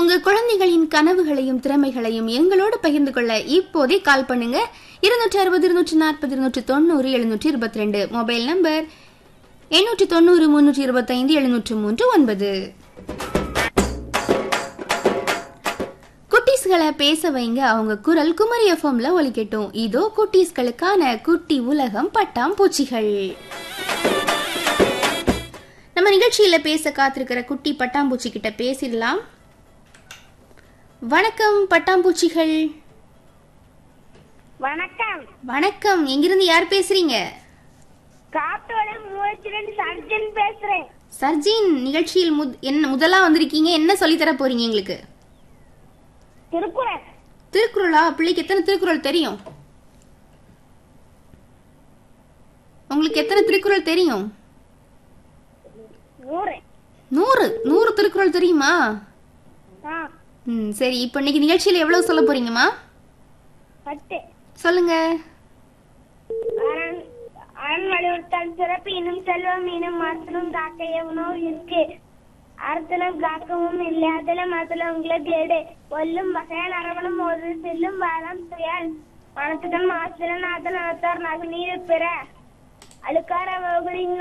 உங்க குழந்தைகளின் கனவுகளையும் திறமைகளையும் எங்களோடு பகிர்ந்து கொள்ள இப்போதே கால் பண்ணுங்க இருநூற்றி அறுபது இருநூற்றி நாற்பது இருநூற்றி தொண்ணூறு எழுநூற்றி இருபத்தி ரெண்டு மொபைல் நம்பர் எண்ணூற்றி தொண்ணூறு முன்னூற்றி இருபத்தைந்து எழுநூற்று மூன்று ஒன்பது குட்டீஸ்களை பேச வைங்க அவங்க குரல் குமரி எஃப்எம்ல ஒலிக்கட்டும் இதோ குட்டீஸ்களுக்கான குட்டி உலகம் பட்டாம்பூச்சிகள் நம்ம நிகழ்ச்சியில பேச காத்திருக்கிற குட்டி பட்டாம்பூச்சி கிட்ட பேசிடலாம் வணக்கம் பட்டாம்பூச்சிகள் வணக்கம் வணக்கம் எங்கிருந்து யார் பேசுறீங்க காட்டோட மூவச்சிரன் சர்ஜன் பேசுறேன் சர்ஜின் நிகழ்ச்சியில் முத் என்ன முதலா வந்திருக்கீங்க என்ன சொல்லித் தர போறீங்க எங்களுக்கு திருக்குறள் திருக்குறளா பிள்ளைக்கு எத்தனை திருக்குறள் தெரியும் உங்களுக்கு எத்தனை திருக்குறள் தெரியும் நூறு நூறு நூறு திருக்குறள் தெரியுமா ஆ ம் சரி இப்போ இன்னைக்கு நிகழ்ச்சியில எவ்வளவு சொல்ல போறீங்கம்மா பத்து சொல்லுங்க அரண் அரண் வலியுறுத்தல் சிறப்பு இனும் செல்வம் இனும் மருத்துவம் காக்க உணவு இருக்கு அர்த்தனம் காக்கவும் இல்லை அதுல மதுல உங்களுக்கு எடு ஒல்லும் வகையால் அரவணும் ஒரு செல்லும் வாரம் செயல் மனத்துடன் மாசுடன் அதன் அத்தார் நகு நீர் பிற அழுக்கார